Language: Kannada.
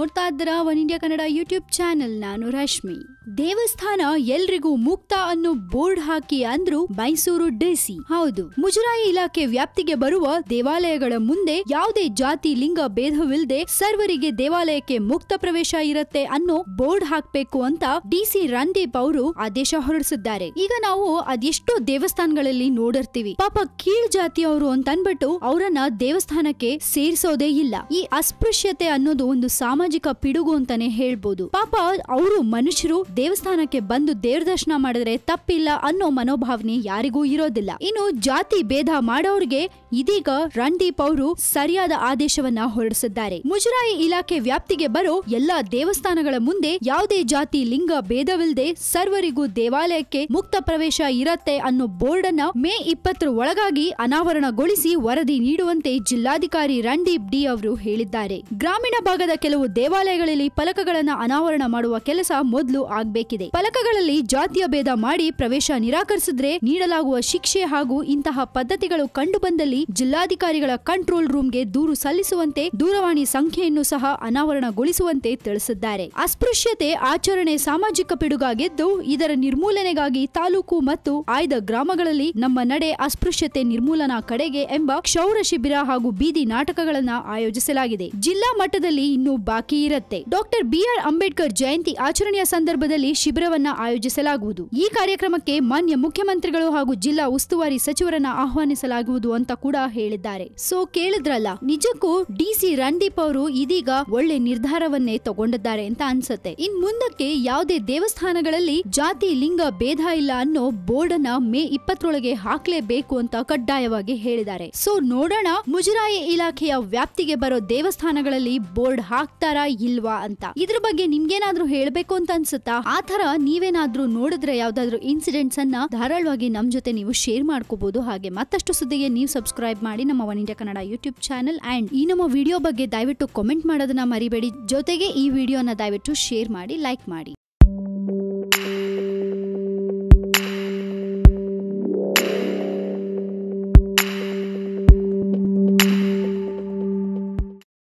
ನೋಡ್ತಾ ಇದ್ದೀರಾ one India Kannada YouTube channel ನಾನು ರಶ್ಮಿ ದೇವಸ್ಥಾನ ಎಲ್ರಿಗೂ ಮುಕ್ತ ಅನ್ನೋ ಬೋರ್ಡ್ ಹಾಕಿ ಅಂದ್ರು ಮೈಸೂರು ಡಿಸಿ ಹೌದು ಮುಜರಾಯಿ ಇಲಾಖೆ ವ್ಯಾಪ್ತಿಗೆ ಬರುವ ದೇವಾಲಯಗಳ ಮುಂದೆ ಯಾವುದೇ ಜಾತಿ ಲಿಂಗ ಭೇದವಿಲ್ಲದೆ ಸರ್ವರಿಗೆ ದೇವಾಲಯಕ್ಕೆ ಮುಕ್ತ ಪ್ರವೇಶ ಇರುತ್ತೆ ಅನ್ನೋ ಬೋರ್ಡ್ ಹಾಕ್ಬೇಕು ಅಂತ ಡಿಸಿ ರಂದೀಪ್ ಅವರು ಆದೇಶ ಹೊರಡಿಸಿದ್ದಾರೆ ಈಗ ನಾವು ಅದೆಷ್ಟೋ ದೇವಸ್ಥಾನಗಳಲ್ಲಿ ನೋಡಿರ್ತೀವಿ ಪಾಪ ಕೀಳ್ ಜಾತಿಯವರು ಅಂತ ಅನ್ಬಿಟ್ಟು ಅವರನ್ನ ದೇವಸ್ಥಾನಕ್ಕೆ ಸೇರಿಸೋದೇ ಇಲ್ಲ ಈ ಅಸ್ಪೃಶ್ಯತೆ ಅನ್ನೋದು ಒಂದು ಸಾಮಾಜಿಕ ಪಿಡುಗು ಅಂತಾನೆ ಹೇಳ್ಬೋದು ಪಾಪ ಅವರು ಮನುಷ್ಯರು ದೇವಸ್ಥಾನಕ್ಕೆ ಬಂದು ದೇವ್ರ ದರ್ಶನ ಮಾಡಿದ್ರೆ ತಪ್ಪಿಲ್ಲ ಅನ್ನೋ ಮನೋಭಾವನೆ ಯಾರಿಗೂ ಇರೋದಿಲ್ಲ ಇನ್ನು ಜಾತಿ ಭೇದ ಮಾಡೋರ್ಗೆ ಇದೀಗ ರಣದೀಪ್ ಅವರು ಸರಿಯಾದ ಆದೇಶವನ್ನ ಹೊರಡಿಸಿದ್ದಾರೆ ಮುಜರಾಯಿ ಇಲಾಖೆ ವ್ಯಾಪ್ತಿಗೆ ಬರೋ ಎಲ್ಲಾ ದೇವಸ್ಥಾನಗಳ ಮುಂದೆ ಯಾವುದೇ ಜಾತಿ ಲಿಂಗ ಭೇದವಿಲ್ಲದೆ ಸರ್ವರಿಗೂ ದೇವಾಲಯಕ್ಕೆ ಮುಕ್ತ ಪ್ರವೇಶ ಇರತ್ತೆ ಅನ್ನೋ ಬೋರ್ಡ್ ಅನ್ನ ಮೇ ಇಪ್ಪತ್ತರ ಒಳಗಾಗಿ ಅನಾವರಣಗೊಳಿಸಿ ವರದಿ ನೀಡುವಂತೆ ಜಿಲ್ಲಾಧಿಕಾರಿ ರಣದೀಪ್ ಡಿ ಅವರು ಹೇಳಿದ್ದಾರೆ ಗ್ರಾಮೀಣ ಭಾಗದ ಕೆಲವು ದೇವಾಲಯಗಳಲ್ಲಿ ಫಲಕಗಳನ್ನ ಅನಾವರಣ ಮಾಡುವ ಕೆಲಸ ಮೊದಲು ಆಗ್ಬೇಕಿದೆ ಫಲಕಗಳಲ್ಲಿ ಜಾತಿಯ ಭೇದ ಮಾಡಿ ಪ್ರವೇಶ ನಿರಾಕರಿಸಿದ್ರೆ ನೀಡಲಾಗುವ ಶಿಕ್ಷೆ ಹಾಗೂ ಇಂತಹ ಪದ್ಧತಿಗಳು ಕಂಡು ಬಂದಲ್ಲಿ ಜಿಲ್ಲಾಧಿಕಾರಿಗಳ ಕಂಟ್ರೋಲ್ ರೂಮ್ಗೆ ದೂರು ಸಲ್ಲಿಸುವಂತೆ ದೂರವಾಣಿ ಸಂಖ್ಯೆಯನ್ನು ಸಹ ಅನಾವರಣಗೊಳಿಸುವಂತೆ ತಿಳಿಸಿದ್ದಾರೆ ಅಸ್ಪೃಶ್ಯತೆ ಆಚರಣೆ ಸಾಮಾಜಿಕ ಪಿಡುಗಾಗಿದ್ದು ಇದರ ನಿರ್ಮೂಲನೆಗಾಗಿ ತಾಲೂಕು ಮತ್ತು ಆಯ್ದ ಗ್ರಾಮಗಳಲ್ಲಿ ನಮ್ಮ ನಡೆ ಅಸ್ಪೃಶ್ಯತೆ ನಿರ್ಮೂಲನಾ ಕಡೆಗೆ ಎಂಬ ಕ್ಷೌರ ಶಿಬಿರ ಹಾಗೂ ಬೀದಿ ನಾಟಕಗಳನ್ನ ಆಯೋಜಿಸಲಾಗಿದೆ ಜಿಲ್ಲಾ ಮಟ್ಟದಲ್ಲಿ ಇನ್ನೂ ಬಾಕಿ ಇರುತ್ತೆ ಡಾಕ್ಟರ್ ಬಿಆರ್ ಅಂಬೇಡ್ಕರ್ ಜಯಂತಿ ಆಚರಣೆಯ ಸಂದರ್ಭದಲ್ಲಿ ಶಿಬಿರವನ್ನ ಆಯೋಜಿಸಲಾಗುವುದು ಈ ಕಾರ್ಯಕ್ರಮಕ್ಕೆ ಮಾನ್ಯ ಮುಖ್ಯಮಂತ್ರಿಗಳು ಹಾಗೂ ಜಿಲ್ಲಾ ಉಸ್ತುವಾರಿ ಸಚಿವರನ್ನ ಆಹ್ವಾನಿಸಲಾಗುವುದು ಅಂತ ಕೂಡ ಹೇಳಿದ್ದಾರೆ ಸೊ ಕೇಳಿದ್ರಲ್ಲ ನಿಜಕ್ಕೂ ಡಿಸಿ ರಣದೀಪ್ ಅವರು ಇದೀಗ ಒಳ್ಳೆ ನಿರ್ಧಾರವನ್ನೇ ತಗೊಂಡಿದ್ದಾರೆ ಅಂತ ಅನ್ಸುತ್ತೆ ಇನ್ ಮುಂದಕ್ಕೆ ಯಾವುದೇ ದೇವಸ್ಥಾನಗಳಲ್ಲಿ ಜಾತಿ ಲಿಂಗ ಭೇದ ಇಲ್ಲ ಅನ್ನೋ ಬೋರ್ಡ್ ಅನ್ನ ಮೇ ಇಪ್ಪತ್ತರೊಳಗೆ ಹಾಕ್ಲೇಬೇಕು ಅಂತ ಕಡ್ಡಾಯವಾಗಿ ಹೇಳಿದ್ದಾರೆ ಸೊ ನೋಡೋಣ ಮುಜರಾಯಿ ಇಲಾಖೆಯ ವ್ಯಾಪ್ತಿಗೆ ಬರೋ ದೇವಸ್ಥಾನಗಳಲ್ಲಿ ಬೋರ್ಡ್ ಹಾಕ್ತಾರಾ ಇಲ್ವಾ ಅಂತ ಇದ್ರ ಬಗ್ಗೆ ನಿಮ್ಗೇನಾದ್ರೂ ಹೇಳ್ಬೇಕು ಅಂತ ಅನ್ಸುತ್ತಾ ಆ ತರ ನೀವೇನಾದ್ರೂ ನೋಡಿದ್ರೆ ಯಾವ್ದಾದ್ರು ಇನ್ಸಿಡೆಂಟ್ಸ್ ಅನ್ನ ಧಾರಾಳವಾಗಿ ನಮ್ ಜೊತೆ ನೀವು ಶೇರ್ ಮಾಡ್ಕೋಬಹುದು ಹಾಗೆ ಮತ್ತಷ್ಟು ಸುದ್ದಿಗೆ ನೀವು ಸಬ್ಸ್ಕ್ರೈಬ್ ಮಾಡಿ ನಮ್ಮ one India Kannada YouTube channel and ಈ ನಮ್ಮ ವಿಡಿಯೋ ಬಗ್ಗೆ ದಯವಿಟ್ಟು ಕಾಮೆಂಟ್ ಮಾಡೋದನ್ನ ಮರಿಬೇಡಿ ಜೊತೆಗೆ ಈ ವಿಡಿಯೋನ ದಯವಿಟ್ಟು ಶೇರ್ ಮಾಡಿ ಲೈಕ್ ಮಾಡಿ